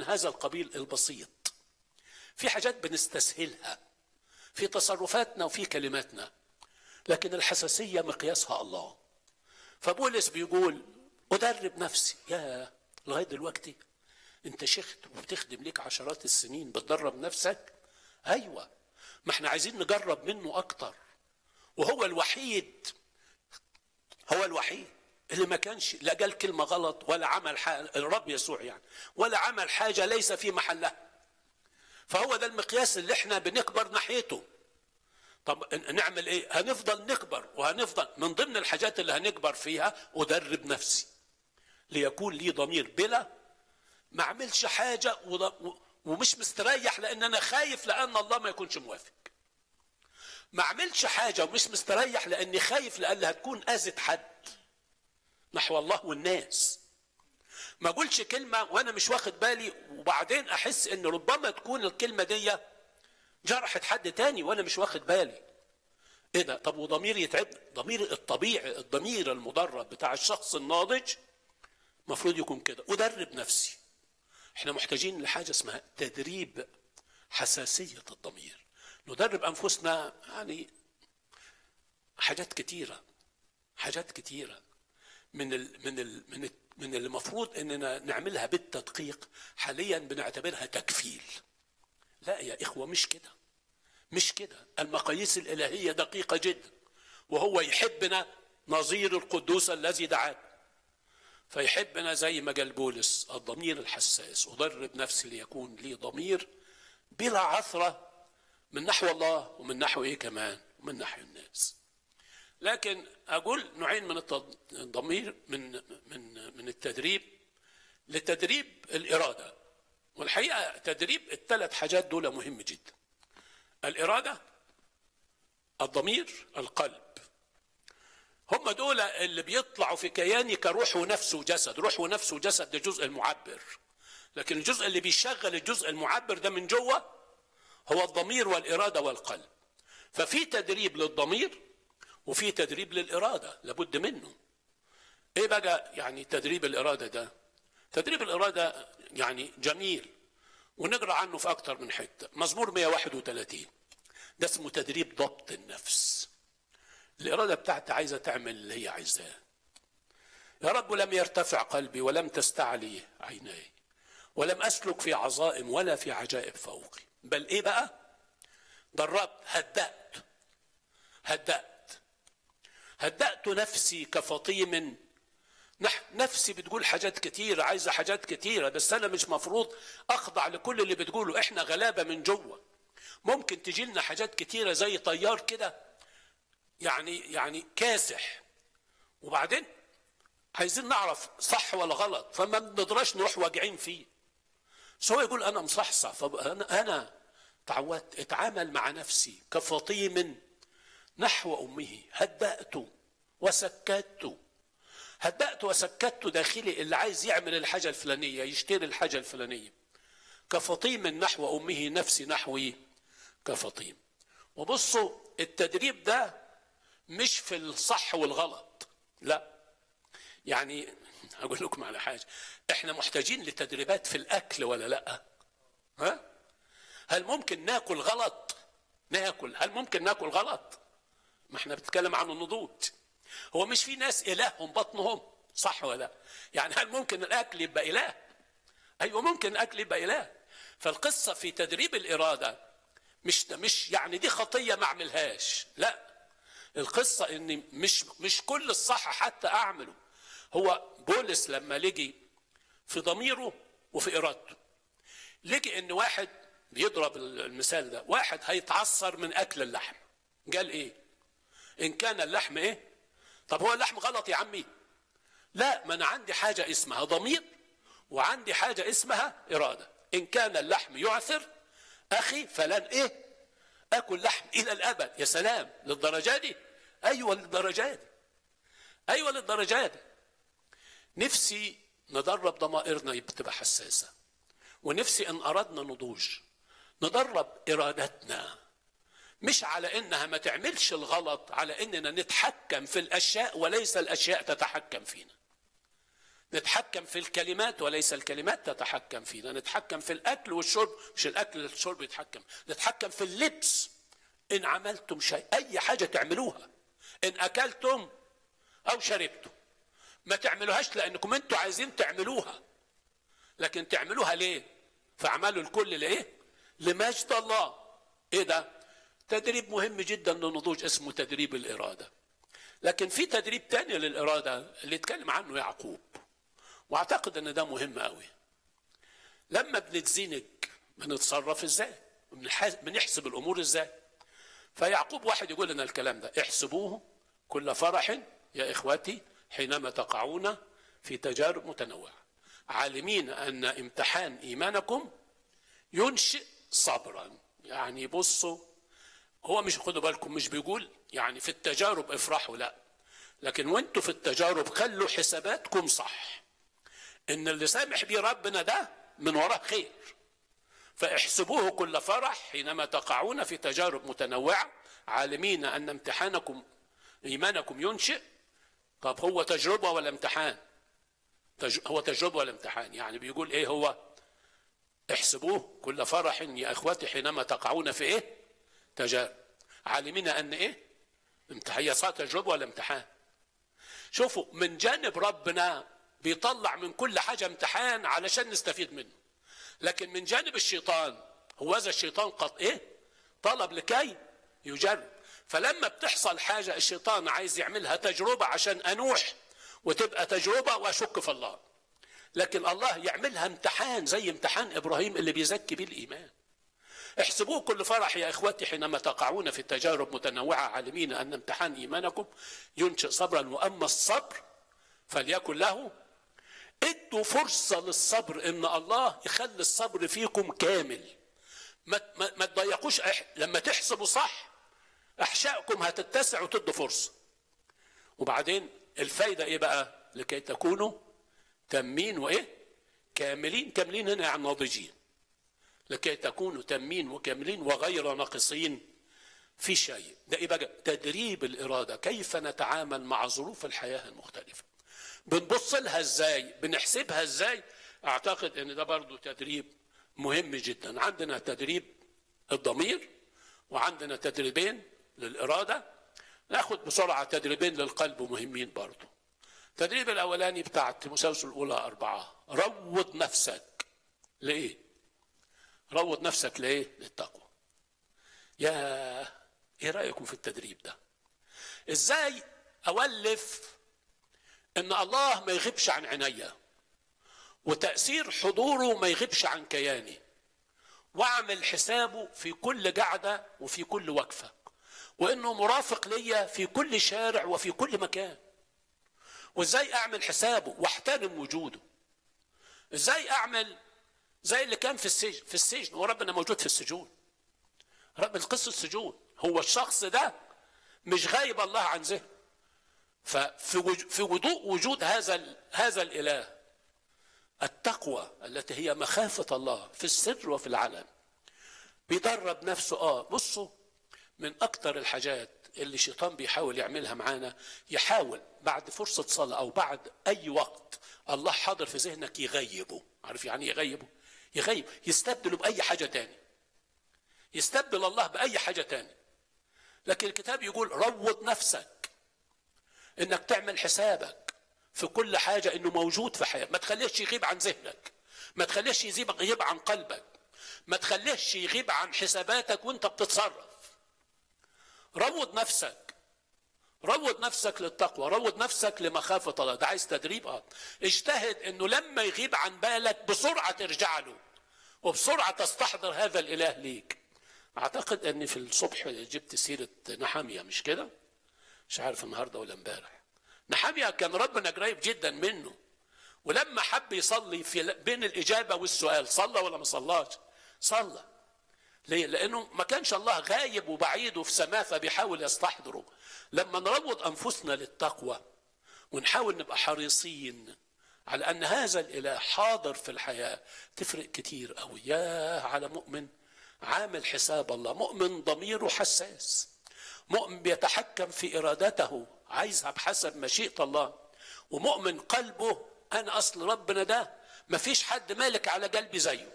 هذا القبيل البسيط في حاجات بنستسهلها في تصرفاتنا وفي كلماتنا لكن الحساسية مقياسها الله فبولس بيقول أدرب نفسي يا لغاية دلوقتي أنت شيخت وبتخدم ليك عشرات السنين بتدرب نفسك أيوة ما احنا عايزين نجرب منه أكتر وهو الوحيد هو الوحيد اللي ما كانش لا قال كلمة غلط ولا عمل حاجة الرب يسوع يعني ولا عمل حاجة ليس في محلها فهو ده المقياس اللي احنا بنكبر ناحيته طب نعمل ايه هنفضل نكبر وهنفضل من ضمن الحاجات اللي هنكبر فيها ادرب نفسي ليكون لي ضمير بلا ما اعملش حاجه ومش مستريح لان انا خايف لان الله ما يكونش موافق ما اعملش حاجه ومش مستريح لاني خايف لان هتكون اذت حد نحو الله والناس ما اقولش كلمه وانا مش واخد بالي وبعدين احس ان ربما تكون الكلمه دي جرحت حد تاني وانا مش واخد بالي ايه ده طب وضميري يتعب ضمير الطبيعي الضمير المدرب بتاع الشخص الناضج المفروض يكون كده ادرب نفسي احنا محتاجين لحاجه اسمها تدريب حساسيه الضمير ندرب انفسنا يعني حاجات كتيره حاجات كتيره من ال من ال من ال من اللي المفروض اننا نعملها بالتدقيق حاليا بنعتبرها تكفيل لا يا اخوه مش كده مش كده المقاييس الالهيه دقيقه جدا وهو يحبنا نظير القدوس الذي دعانا فيحبنا زي ما قال بولس الضمير الحساس أدرب نفسي ليكون لي ضمير بلا عثرة من نحو الله ومن نحو إيه كمان ومن نحو الناس لكن أقول نوعين من الضمير من من من التدريب لتدريب الإرادة والحقيقة تدريب الثلاث حاجات دول مهم جدا الإرادة الضمير القلب هم دول اللي بيطلعوا في كياني كروح ونفس وجسد روح ونفس وجسد ده جزء المعبر لكن الجزء اللي بيشغل الجزء المعبر ده من جوه هو الضمير والإرادة والقلب ففي تدريب للضمير وفي تدريب للإرادة لابد منه ايه بقى يعني تدريب الإرادة ده تدريب الإرادة يعني جميل ونقرأ عنه في أكتر من حتة مزمور 131 ده اسمه تدريب ضبط النفس الإرادة بتاعتي عايزة تعمل اللي هي عايزاه يا رب لم يرتفع قلبي ولم تستعلي عيناي ولم أسلك في عظائم ولا في عجائب فوقي بل إيه بقى دربت هدأت هدأت هدأت نفسي كفطيم نفسي بتقول حاجات كتيرة عايزة حاجات كتيرة بس أنا مش مفروض أخضع لكل اللي بتقوله إحنا غلابة من جوه ممكن تجي لنا حاجات كتيرة زي طيار كده يعني يعني كاسح وبعدين عايزين نعرف صح ولا غلط فما بنقدرش نروح واجعين فيه بس هو يقول انا مصحصح فانا انا تعودت اتعامل مع نفسي كفطيم نحو امه هدأت وسكت هدأت وسكت داخلي اللي عايز يعمل الحاجة الفلانية يشتري الحاجة الفلانية كفطيم نحو أمه نفسي نحوي كفطيم وبصوا التدريب ده مش في الصح والغلط لا يعني اقول لكم على حاجه احنا محتاجين لتدريبات في الاكل ولا لا ها هل ممكن ناكل غلط ناكل هل ممكن ناكل غلط ما احنا بنتكلم عن النضوج هو مش في ناس الههم بطنهم صح ولا لا يعني هل ممكن الاكل يبقى اله ايوه ممكن الاكل يبقى اله فالقصه في تدريب الاراده مش مش يعني دي خطيه ما اعملهاش لا القصة ان مش مش كل الصح حتى اعمله هو بولس لما لجي في ضميره وفي ارادته لجي ان واحد بيضرب المثال ده واحد هيتعثر من اكل اللحم قال ايه ان كان اللحم ايه طب هو اللحم غلط يا عمي لا ما انا عندي حاجة اسمها ضمير وعندي حاجة اسمها ارادة ان كان اللحم يعثر اخي فلن ايه اكل لحم الى الابد يا سلام للدرجه دي ايوه للدرجه دي ايوه للدرجه دي نفسي ندرب ضمائرنا تبقى حساسه ونفسي ان اردنا نضوج ندرب ارادتنا مش على انها ما تعملش الغلط على اننا نتحكم في الاشياء وليس الاشياء تتحكم فينا نتحكم في الكلمات وليس الكلمات تتحكم فينا نتحكم في الأكل والشرب مش الأكل والشرب يتحكم نتحكم في اللبس إن عملتم شيء أي حاجة تعملوها إن أكلتم أو شربتم ما تعملوهاش لأنكم أنتوا عايزين تعملوها لكن تعملوها ليه فاعملوا الكل لإيه لمجد الله إيه ده تدريب مهم جدا للنضوج اسمه تدريب الإرادة لكن في تدريب تاني للإرادة اللي اتكلم عنه يعقوب واعتقد ان ده مهم قوي لما بنتزنق بنتصرف ازاي بنحسب الامور ازاي فيعقوب واحد يقول لنا الكلام ده احسبوه كل فرح يا اخوتي حينما تقعون في تجارب متنوعه عالمين ان امتحان ايمانكم ينشئ صبرا يعني بصوا هو مش خدوا بالكم مش بيقول يعني في التجارب افرحوا لا لكن وانتوا في التجارب خلوا حساباتكم صح ان اللي سامح بيه ربنا ده من وراه خير فاحسبوه كل فرح حينما تقعون في تجارب متنوعه عالمين ان امتحانكم ايمانكم ينشئ طب هو تجربه ولا امتحان تج... هو تجربه ولا امتحان يعني بيقول ايه هو احسبوه كل فرح يا اخوتي حينما تقعون في ايه تجارب عالمين ان ايه هي صار تجربه ولا امتحان شوفوا من جانب ربنا بيطلع من كل حاجة امتحان علشان نستفيد منه لكن من جانب الشيطان هو هذا الشيطان قد ايه طلب لكي يجرب فلما بتحصل حاجة الشيطان عايز يعملها تجربة عشان أنوح وتبقى تجربة وأشك في الله لكن الله يعملها امتحان زي امتحان إبراهيم اللي بيزكي بيه الإيمان احسبوه كل فرح يا إخوتي حينما تقعون في تجارب متنوعة عالمين أن امتحان إيمانكم ينشئ صبرا وأما الصبر فليكن له ادوا فرصة للصبر ان الله يخلي الصبر فيكم كامل ما, ما, ما تضيقوش أح... لما تحسبوا صح احشائكم هتتسع وتدوا فرصة وبعدين الفايدة ايه بقى لكي تكونوا تامين وايه كاملين كاملين هنا يعني ناضجين لكي تكونوا تامين وكاملين وغير ناقصين في شيء ده ايه بقى تدريب الاراده كيف نتعامل مع ظروف الحياه المختلفه بنبص لها ازاي بنحسبها ازاي اعتقد ان ده برضو تدريب مهم جدا عندنا تدريب الضمير وعندنا تدريبين للإرادة ناخد بسرعة تدريبين للقلب مهمين برضو التدريب الأولاني بتاع تيموثاوس الأولى أربعة روض نفسك لإيه؟ روض نفسك لإيه؟ للتقوى يا إيه رأيكم في التدريب ده؟ إزاي أولف ان الله ما يغيبش عن عينيا وتاثير حضوره ما يغيبش عن كياني واعمل حسابه في كل قعده وفي كل وقفه وانه مرافق ليا في كل شارع وفي كل مكان وازاي اعمل حسابه واحترم وجوده ازاي اعمل زي اللي كان في السجن في السجن وربنا موجود في السجون رب القصه السجون هو الشخص ده مش غايب الله عن ذهنه ففي في وضوء وجود هذا هذا الاله التقوى التي هي مخافه الله في السر وفي العلن بيدرب نفسه اه بصوا من اكتر الحاجات اللي الشيطان بيحاول يعملها معانا يحاول بعد فرصه صلاه او بعد اي وقت الله حاضر في ذهنك يغيبه عارف يعني يغيبه يغيب يستبدله باي حاجه تاني يستبدل الله باي حاجه تاني لكن الكتاب يقول روض نفسك انك تعمل حسابك في كل حاجة انه موجود في حياتك ما تخليش يغيب عن ذهنك ما تخليش يغيب عن قلبك ما تخليش يغيب عن حساباتك وانت بتتصرف روض نفسك روض نفسك للتقوى روض نفسك لمخافة الله ده عايز تدريب اه اجتهد انه لما يغيب عن بالك بسرعة ترجع له وبسرعة تستحضر هذا الاله ليك اعتقد اني في الصبح جبت سيرة نحامية مش كده مش عارف النهارده ولا امبارح نحامية كان ربنا قريب جدا منه ولما حب يصلي في بين الإجابة والسؤال صلى ولا ما صلاش صلى ليه؟ لأنه ما كانش الله غايب وبعيد وفي سماء فبيحاول يستحضره لما نروض أنفسنا للتقوى ونحاول نبقى حريصين على أن هذا الإله حاضر في الحياة تفرق كتير قوي يا على مؤمن عامل حساب الله مؤمن ضميره حساس مؤمن بيتحكم في ارادته عايزها بحسب مشيئه الله ومؤمن قلبه انا اصل ربنا ده مفيش حد مالك على قلبي زيه